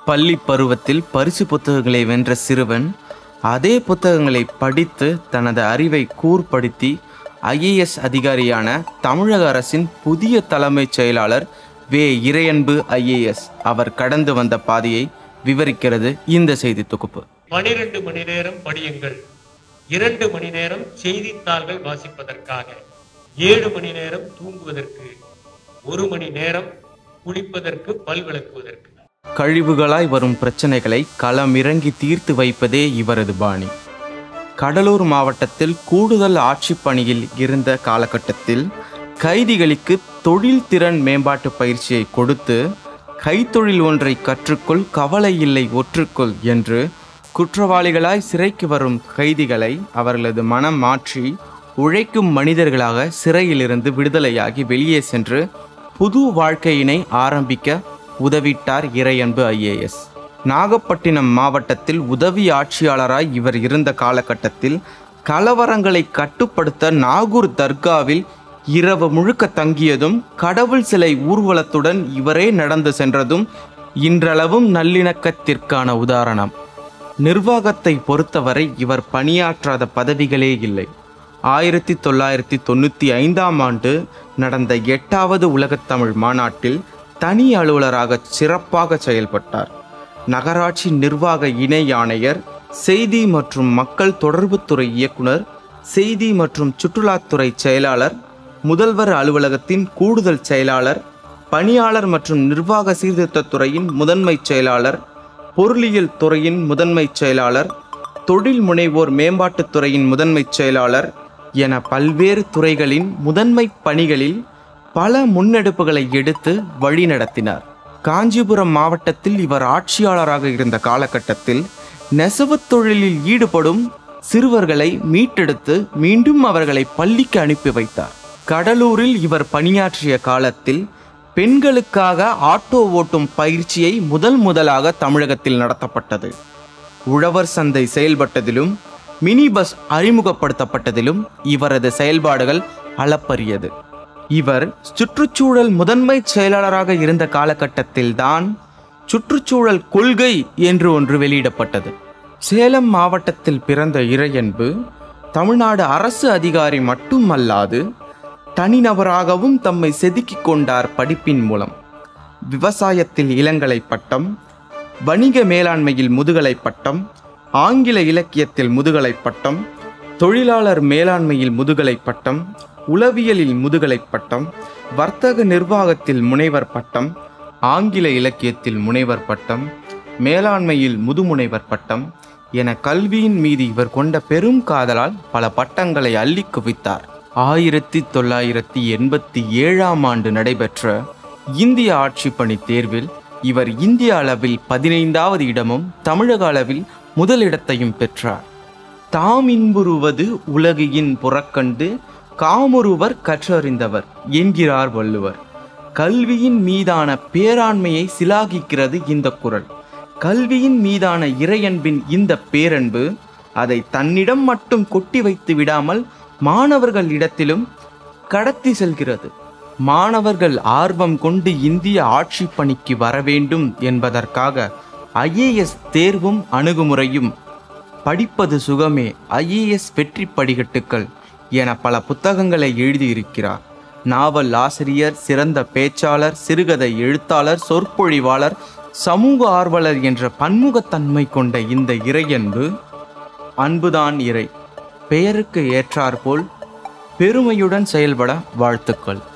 பள்ளி பருவத்தில் பரிசு புத்தகங்களை வென்ற சிறுவன் அதே புத்தகங்களை படித்து தனது அறிவை கூர்ப்படுத்தி ஐஏஎஸ் அதிகாரியான தமிழக அரசின் புதிய தலைமைச் செயலாளர் வே இறையன்பு ஐஏஎஸ் அவர் கடந்து வந்த பாதையை விவரிக்கிறது இந்த செய்தி தொகுப்பு பனிரெண்டு மணி நேரம் படியுங்கள் இரண்டு மணி நேரம் செய்தித்தாள்கள் வாசிப்பதற்காக ஏழு மணி நேரம் தூங்குவதற்கு ஒரு மணி நேரம் குளிப்பதற்கு பல் விளக்குவதற்கு கழிவுகளாய் வரும் பிரச்சனைகளை களமிறங்கி தீர்த்து வைப்பதே இவரது பாணி கடலூர் மாவட்டத்தில் கூடுதல் ஆட்சிப் பணியில் இருந்த காலகட்டத்தில் கைதிகளுக்கு தொழில் திறன் மேம்பாட்டு பயிற்சியை கொடுத்து கைத்தொழில் ஒன்றை கற்றுக்கொள் கவலை இல்லை ஒற்றுக்கொள் என்று குற்றவாளிகளாய் சிறைக்கு வரும் கைதிகளை அவர்களது மனம் மாற்றி உழைக்கும் மனிதர்களாக சிறையிலிருந்து விடுதலையாகி வெளியே சென்று புது வாழ்க்கையினை ஆரம்பிக்க உதவிட்டார் இறையன்பு ஐஏஎஸ் நாகப்பட்டினம் மாவட்டத்தில் உதவி ஆட்சியாளராய் இவர் இருந்த காலகட்டத்தில் கலவரங்களை கட்டுப்படுத்த நாகூர் தர்காவில் இரவு முழுக்க தங்கியதும் கடவுள் சிலை ஊர்வலத்துடன் இவரே நடந்து சென்றதும் இன்றளவும் நல்லிணக்கத்திற்கான உதாரணம் நிர்வாகத்தை பொறுத்தவரை இவர் பணியாற்றாத பதவிகளே இல்லை ஆயிரத்தி தொள்ளாயிரத்தி தொண்ணூற்றி ஐந்தாம் ஆண்டு நடந்த எட்டாவது உலகத்தமிழ் மாநாட்டில் தனி அலுவலராக சிறப்பாக செயல்பட்டார் நகராட்சி நிர்வாக இணை ஆணையர் செய்தி மற்றும் மக்கள் தொடர்புத்துறை இயக்குனர் செய்தி மற்றும் சுற்றுலாத்துறை செயலாளர் முதல்வர் அலுவலகத்தின் கூடுதல் செயலாளர் பணியாளர் மற்றும் நிர்வாக சீர்திருத்தத் துறையின் முதன்மைச் செயலாளர் பொருளியல் துறையின் முதன்மைச் செயலாளர் தொழில் முனைவோர் மேம்பாட்டுத் துறையின் முதன்மைச் செயலாளர் என பல்வேறு துறைகளின் முதன்மை பணிகளில் பல முன்னெடுப்புகளை எடுத்து வழிநடத்தினார் காஞ்சிபுரம் மாவட்டத்தில் இவர் ஆட்சியாளராக இருந்த காலகட்டத்தில் நெசவுத் தொழிலில் ஈடுபடும் சிறுவர்களை மீட்டெடுத்து மீண்டும் அவர்களை பள்ளிக்கு அனுப்பி வைத்தார் கடலூரில் இவர் பணியாற்றிய காலத்தில் பெண்களுக்காக ஆட்டோ ஓட்டும் பயிற்சியை முதல் முதலாக தமிழகத்தில் நடத்தப்பட்டது உழவர் சந்தை செயல்பட்டதிலும் மினி பஸ் அறிமுகப்படுத்தப்பட்டதிலும் இவரது செயல்பாடுகள் அளப்பரியது இவர் சுற்றுச்சூழல் முதன்மை செயலாளராக இருந்த காலகட்டத்தில்தான் சுற்றுச்சூழல் கொள்கை என்று ஒன்று வெளியிடப்பட்டது சேலம் மாவட்டத்தில் பிறந்த இறையன்பு தமிழ்நாடு அரசு அதிகாரி மட்டுமல்லாது தனிநபராகவும் தம்மை செதுக்கிக் கொண்டார் படிப்பின் மூலம் விவசாயத்தில் இளங்கலை பட்டம் வணிக மேலாண்மையில் முதுகலை பட்டம் ஆங்கில இலக்கியத்தில் முதுகலை பட்டம் தொழிலாளர் மேலாண்மையில் முதுகலை பட்டம் உளவியலில் முதுகலை பட்டம் வர்த்தக நிர்வாகத்தில் முனைவர் பட்டம் ஆங்கில இலக்கியத்தில் முனைவர் பட்டம் மேலாண்மையில் முதுமுனைவர் பட்டம் என கல்வியின் மீது இவர் கொண்ட பெரும் காதலால் பல பட்டங்களை அள்ளி குவித்தார் ஆயிரத்தி தொள்ளாயிரத்தி எண்பத்தி ஏழாம் ஆண்டு நடைபெற்ற இந்திய ஆட்சிப்பணி தேர்வில் இவர் இந்திய அளவில் பதினைந்தாவது இடமும் தமிழக அளவில் முதலிடத்தையும் பெற்றார் தாம் இன்புறுவது உலகின் புறக்கண்டு காமுறுவர் கற்றறிந்தவர் என்கிறார் வள்ளுவர் கல்வியின் மீதான பேராண்மையை சிலாகிக்கிறது இந்த குறள் கல்வியின் மீதான இறையன்பின் இந்த பேரன்பு அதை தன்னிடம் மட்டும் கொட்டி வைத்து விடாமல் மாணவர்கள் இடத்திலும் கடத்தி செல்கிறது மாணவர்கள் ஆர்வம் கொண்டு இந்திய ஆட்சி பணிக்கு வர வேண்டும் என்பதற்காக ஐஏஎஸ் தேர்வும் அணுகுமுறையும் படிப்பது சுகமே ஐஏஎஸ் வெற்றி படிகட்டுக்கள் என பல புத்தகங்களை எழுதியிருக்கிறார் நாவல் ஆசிரியர் சிறந்த பேச்சாளர் சிறுகதை எழுத்தாளர் சொற்பொழிவாளர் சமூக ஆர்வலர் என்ற பன்முகத்தன்மை கொண்ட இந்த இறையன்பு அன்புதான் இறை பெயருக்கு ஏற்றாற்போல் பெருமையுடன் செயல்பட வாழ்த்துக்கள்